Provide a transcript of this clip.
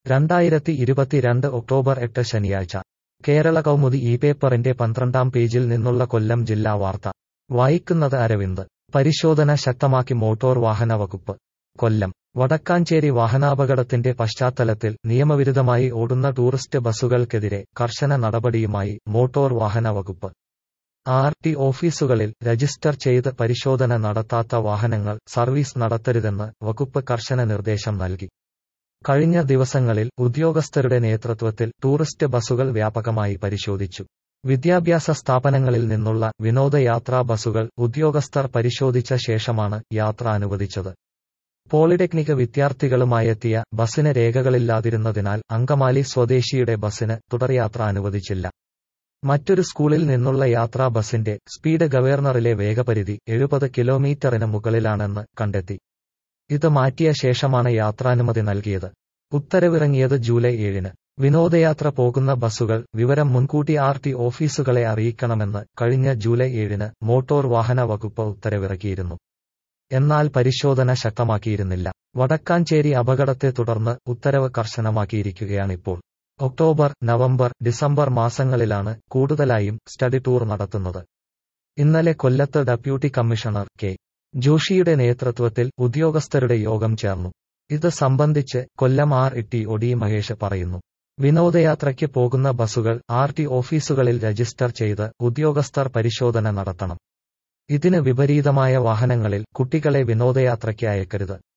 രണ്ടായിരത്തി ഇരുപത്തിരണ്ട് ഒക്ടോബർ എട്ട് ശനിയാഴ്ച കേരള കൗമുദി ഈ പേപ്പറിന്റെ പന്ത്രണ്ടാം പേജിൽ നിന്നുള്ള കൊല്ലം ജില്ലാ വാർത്ത വായിക്കുന്നത് അരവിന്ദ് പരിശോധന ശക്തമാക്കി മോട്ടോർ വാഹന വകുപ്പ് കൊല്ലം വടക്കാഞ്ചേരി വാഹനാപകടത്തിന്റെ പശ്ചാത്തലത്തിൽ നിയമവിരുദ്ധമായി ഓടുന്ന ടൂറിസ്റ്റ് ബസ്സുകൾക്കെതിരെ കർശന നടപടിയുമായി മോട്ടോർ വാഹന വകുപ്പ് ആർ ടി ഓഫീസുകളിൽ രജിസ്റ്റർ ചെയ്ത് പരിശോധന നടത്താത്ത വാഹനങ്ങൾ സർവീസ് നടത്തരുതെന്ന് വകുപ്പ് കർശന നിർദ്ദേശം നൽകി കഴിഞ്ഞ ദിവസങ്ങളിൽ ഉദ്യോഗസ്ഥരുടെ നേതൃത്വത്തിൽ ടൂറിസ്റ്റ് ബസ്സുകൾ വ്യാപകമായി പരിശോധിച്ചു വിദ്യാഭ്യാസ സ്ഥാപനങ്ങളിൽ നിന്നുള്ള വിനോദയാത്രാ ബസ്സുകൾ ഉദ്യോഗസ്ഥർ പരിശോധിച്ച ശേഷമാണ് യാത്ര അനുവദിച്ചത് പോളിടെക്നിക് വിദ്യാർത്ഥികളുമായെത്തിയ ബസ്സിന് രേഖകളില്ലാതിരുന്നതിനാൽ അങ്കമാലി സ്വദേശിയുടെ ബസ്സിന് തുടർയാത്ര അനുവദിച്ചില്ല മറ്റൊരു സ്കൂളിൽ നിന്നുള്ള യാത്രാ ബസിന്റെ സ്പീഡ് ഗവർണറിലെ വേഗപരിധി എഴുപത് കിലോമീറ്ററിന് മുകളിലാണെന്ന് കണ്ടെത്തി ഇത് മാറ്റിയ ശേഷമാണ് യാത്രാനുമതി നൽകിയത് ഉത്തരവിറങ്ങിയത് ജൂലൈ ഏഴിന് വിനോദയാത്ര പോകുന്ന ബസ്സുകൾ വിവരം മുൻകൂട്ടി ആർ ടി ഓഫീസുകളെ അറിയിക്കണമെന്ന് കഴിഞ്ഞ ജൂലൈ ഏഴിന് മോട്ടോർ വാഹന വകുപ്പ് ഉത്തരവിറക്കിയിരുന്നു എന്നാൽ പരിശോധന ശക്തമാക്കിയിരുന്നില്ല വടക്കാഞ്ചേരി അപകടത്തെ തുടർന്ന് ഉത്തരവ് കർശനമാക്കിയിരിക്കുകയാണിപ്പോൾ ഒക്ടോബർ നവംബർ ഡിസംബർ മാസങ്ങളിലാണ് കൂടുതലായും സ്റ്റഡി ടൂർ നടത്തുന്നത് ഇന്നലെ കൊല്ലത്ത് ഡെപ്യൂട്ടി കമ്മീഷണർ കെ ജോഷിയുടെ നേതൃത്വത്തിൽ ഉദ്യോഗസ്ഥരുടെ യോഗം ചേർന്നു ഇത് സംബന്ധിച്ച് Kollam R T OD Mahesh പറയുന്നു വിനോദയാത്രയ്ക്ക് പോകുന്ന ബസ്സുകൾ ആർ ടി ഓഫീസുകളിൽ രജിസ്റ്റർ ചെയ്ത് ഉദ്യോഗസ്ഥർ പരിശോധന നടത്തണം ഇതിന് വിപരീതമായ വാഹനങ്ങളിൽ കുട്ടികളെ വിനോദയാത്രയ്ക്ക് അയക്കരുത്